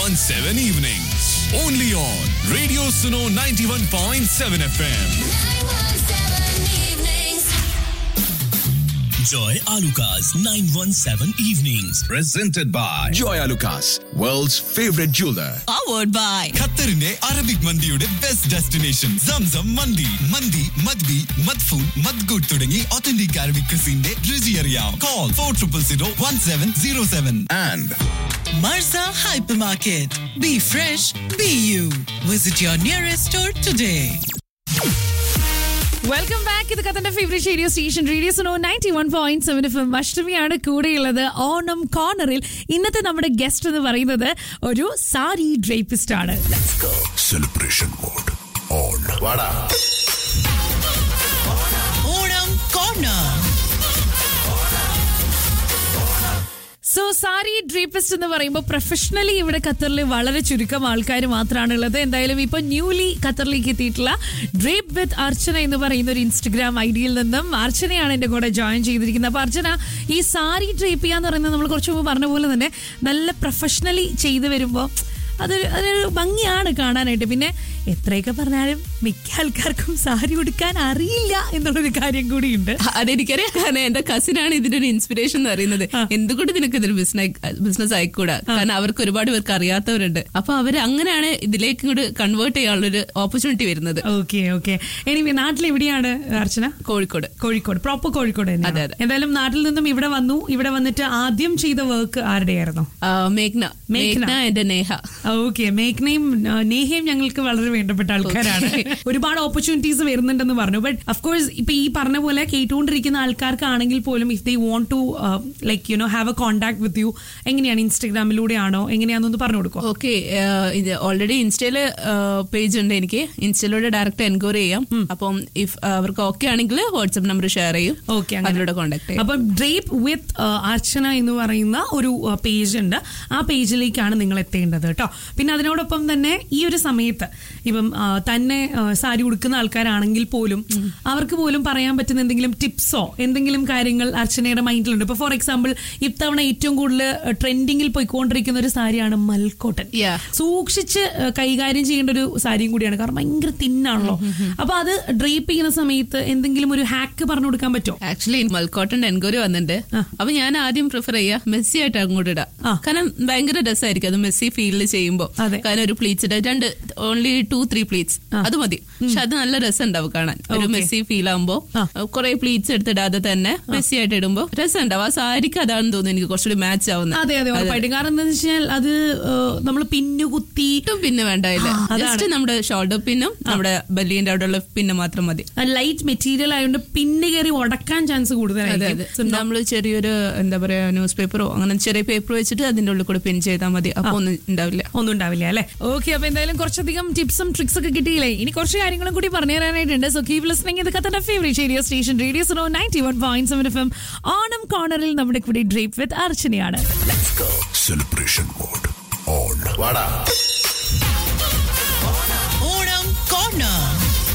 91.7 evenings. Only on Radio Suno 91.7 FM. Joy Alukas 917 Evenings. Presented by Joy Lucas, world's favorite jeweler. powered by ഖത്തറിന്റെ Arabic മന്തിയുടെ best destination Zamzam മന്തി മന്തി മദ്ബി മദ്ഫൂൺ മദ്ഗുഡ് തുടങ്ങി ഒത്തന്റിക് അറബിക് ക്രിസിന്റെ രുചി അറിയാം call four triple zero one seven zero seven And Marza Hypermarket. Be fresh, be you. Visit your nearest store today. Welcome back ഇത് കത്തന്റെ favourite radio station radio Suno ninety one point seven F M അഷ്ടമിയാണ് കൂടെയുള്ളത് ഓണം കോർണറിൽ ഇന്നത്തെ നമ്മുടെ guest എന്ന് പറയുന്നത് ഒരു സാരി ഡ്രേപ്പിസ്റ്റ് ആണ് celebration mode on. Onam Corner. So sari drapist എന്ന് പറയുമ്പോൾ പ്രൊഫഷണലി ഇവിടെ ഖത്തറിൽ വളരെ ചുരുക്കം ആൾക്കാർ മാത്രമാണ് ഉള്ളത് എന്തായാലും ഇപ്പൊ ന്യൂലി ഖത്തറിലേക്ക് എത്തിയിട്ടുള്ള ഡ്രേപ്പ് വിത്ത് അർച്ചന എന്ന് പറയുന്ന ഒരു ഇൻസ്റ്റഗ്രാം ഐഡിയിൽ നിന്നും അർച്ചനയാണ് എന്റെ കൂടെ ജോയിൻ ചെയ്തിരിക്കുന്നത് അപ്പൊ അർച്ചന ഈ സാരി ഡ്രേപ്പ് ചെയ്യാന്ന് പറയുന്നത് നമ്മൾ കുറച്ച് മുമ്പ് പറഞ്ഞ പോലെ തന്നെ നല്ല പ്രൊഫഷണലി ചെയ്തു വരുമ്പോൾ അതൊരു അതൊരു ഭംഗിയാണ് കാണാനായിട്ട് പിന്നെ എത്രയൊക്കെ പറഞ്ഞാലും മിക്ക ആൾക്കാർക്കും സാരി ഉടുക്കാൻ അറിയില്ല എന്നുള്ളൊരു കാര്യം കൂടിയുണ്ട് അതെനിക്കറിയാം കാരണം എന്റെ കസിനാണ് ഇതിന്റെ ഒരു ഇൻസ്പിറേഷൻ എന്ന് പറയുന്നത് എന്തുകൊണ്ട് നിനക്ക് ഇതൊരു ബിസിനസ് ആയിക്കൂടാ കാരണം അവർക്ക് ഒരുപാട് പേർക്ക് അറിയാത്തവരുണ്ട് അപ്പൊ അവര് അങ്ങനെയാണ് ഇതിലേക്ക് ഇങ്ങോട്ട് കൺവേർട്ട് ചെയ്യാനുള്ള ഒരു ഓപ്പർച്യൂണിറ്റി വരുന്നത് ഓക്കെ ഓക്കെ എനിവേ നാട്ടിൽ എവിടെയാണ് അർച്ചന കോഴിക്കോട് കോഴിക്കോട് പ്രോപ്പർ കോഴിക്കോട് തന്നെയാണ്. അതെ, അതെ. എന്തായാലും നാട്ടിൽ നിന്നും ഇവിടെ വന്നു ഇവിടെ വന്നിട്ട് ആദ്യം ചെയ്ത വർക്ക് ആരുടെയായിരുന്നു ആ, മേഘ്ന മേഘ്ന. മേഘ്ന എന്റെ നേഹ ഓക്കെ മേഘ്നയും ആ, നേഹയും ഞങ്ങൾക്ക് വളരെ വേണ്ടപ്പെട്ട ആൾക്കാരാണ് ഒരുപാട് ഓപ്പർച്യൂണിറ്റീസ് വരുന്നുണ്ടെന്ന് പറഞ്ഞു ബട്ട് അഫ്കോഴ്സ് ഇപ്പൊ ഈ പറഞ്ഞ പോലെ കേട്ടുകൊണ്ടിരിക്കുന്ന ആൾക്കാർക്കാണെങ്കിൽ പോലും if they want to like you know have a contact with you എങ്ങനെയാണ് ഇൻസ്റ്റഗ്രാമിലൂടെയാണോ എങ്ങനെയാണെന്നൊന്ന് പറഞ്ഞു കൊടുക്കോ ഓക്കെ ഇത് ഓൾറെഡി ഇൻസ്റ്റയില് പേജ് ഉണ്ട് എനിക്ക് ഇൻസ്റ്റയിലൂടെ ഡയറക്റ്റ് എൻക്വയറി ചെയ്യാം അപ്പം ഇഫ് അവർക്ക് ഓക്കെ ആണെങ്കിൽ വാട്സ്ആപ്പ് നമ്പർ ഷെയർ ചെയ്യും ഓക്കെ അതിലൂടെ കോൺടാക്ട് ചെയ്യും അപ്പം ഡ്രേപ്പ് വിത്ത് അർച്ചന എന്ന് പറയുന്ന ഒരു പേജ് ഉണ്ട് ആ പേജിലേക്കാണ് നിങ്ങൾ എത്തേണ്ടത് കേട്ടോ പിന്നെ അതിനോടൊപ്പം തന്നെ ഈ ഒരു സമയത്ത് ഇപ്പം ആ, തന്നെ ആ, സാരി ഉടുക്കുന്ന ആൾക്കാരാണെങ്കിൽ പോലും അവർക്ക് പോലും പറയാൻ പറ്റുന്ന എന്തെങ്കിലും ടിപ്സോ എന്തെങ്കിലും കാര്യങ്ങൾ അർച്ചനയുടെ മൈൻഡിലുണ്ട് ഇപ്പൊ ഫോർ എക്സാമ്പിൾ ഇത്തവണ ഏറ്റവും കൂടുതൽ ട്രെൻഡിങ്ങിൽ പോയിക്കൊണ്ടിരിക്കുന്ന ഒരു സാരിയാണ് മൽക്കോട്ടൻ Yeah. സൂക്ഷിച്ച് ആ, കൈകാര്യം ചെയ്യേണ്ട ഒരു സാരിയും കൂടിയാണ് കാരണം ഭയങ്കര തിന്നാണല്ലോ അപ്പൊ അത് ഡ്രേപ്പ് ചെയ്യുന്ന സമയത്ത് എന്തെങ്കിലും ഒരു ഹാക്ക് പറഞ്ഞു കൊടുക്കാൻ പറ്റുമോ ആക്ച്വലി മൽക്കോട്ടന്റെ എൻക്വയറി വന്നിട്ടുണ്ട് അപ്പൊ ഞാൻ ആദ്യം പ്രിഫർ ചെയ്യാ മെസ്സി ആയിട്ട് അങ്ങോട്ട് ഇടാം ആ. കാരണം ഭയങ്കര രസമായിരിക്കും അത് മെസ്സി ഫീൽഡിൽ ചെയ്യുമ്പോൾ അതെ. കാരണം ഒരു പ്ലീറ്റ്സ് ഇടാം രണ്ട് ഓൺലി ടു ത്രീ പ്ലീറ്റ്സ് അത് മതി പക്ഷെ അത് നല്ല രസം ഉണ്ടാവും കാണാൻ ഒരു Okay. മെസ്സി ഫീൽ ആകുമ്പോ ആ. കുറെ പ്ലീറ്റ്സ് എടുത്തിടാതെ തന്നെ മെസ്സി ആയിട്ട് ഇടുമ്പോ രസം ഉണ്ടാവും ആ സാരിക്ക് അതാണെന്ന് തോന്നുന്നു എനിക്ക് കുറച്ചുകൂടി മാച്ച് ആവുന്നത് അതെ അതെ ഉറപ്പായിട്ടും കാരണം എന്താണെന്ന് വെച്ചാൽ അത് നമ്മൾ പിന്നുകുത്തി ഒട്ടും പിന്നെ വേണ്ടായില്ല ആ, അതാണ്. ജസ്റ്റ് നമ്മുടെ ഷോൾഡർ പിന്നും നമ്മുടെ ബെല്ലിന്റെ അവിടെയുള്ള പിന്നെ മാത്രം മതി ലൈറ്റ് മെറ്റീരിയൽ ആയതുകൊണ്ട് പിന്നെ കയറി ഉടക്കാൻ ചാൻസ് അതെ കൂടുതലായിരിക്കും അതെ നമ്മൾ ചെറിയൊരു എന്താ പറയാ ന്യൂസ് പേപ്പറോ അങ്ങനെ ചെറിയ പേപ്പർ വെച്ചിട്ട് അതിന്റെ ഉള്ളിൽ കൂടെ പിൻ ചെയ്താൽ മതി അപ്പൊ ഒന്നും ഉണ്ടാവില്ല ഒന്നും ഉണ്ടാവില്ല അല്ലെ ഓക്കെ അപ്പൊ എന്തായാലും കുറച്ചധികം ടിപ്സും ട്രിക്സ് ഒക്കെ കിട്ടിയില്ലേ ഇനി കുറച്ച് കാര്യങ്ങളും കൂടി പറഞ്ഞു തരാനായിട്ടുണ്ട് സോ കീപ് ലിസ്ണിംഗ് ഇത് കത്തന്റെ favourite radio station radio Suno ninety one point seven F M Onam കോർണറിൽ നമ്മുടെ കൂടി ഡ്രേപ്പ് വിത്ത് അർച്ചനയാണ് Celebration mode on. Onam Corner.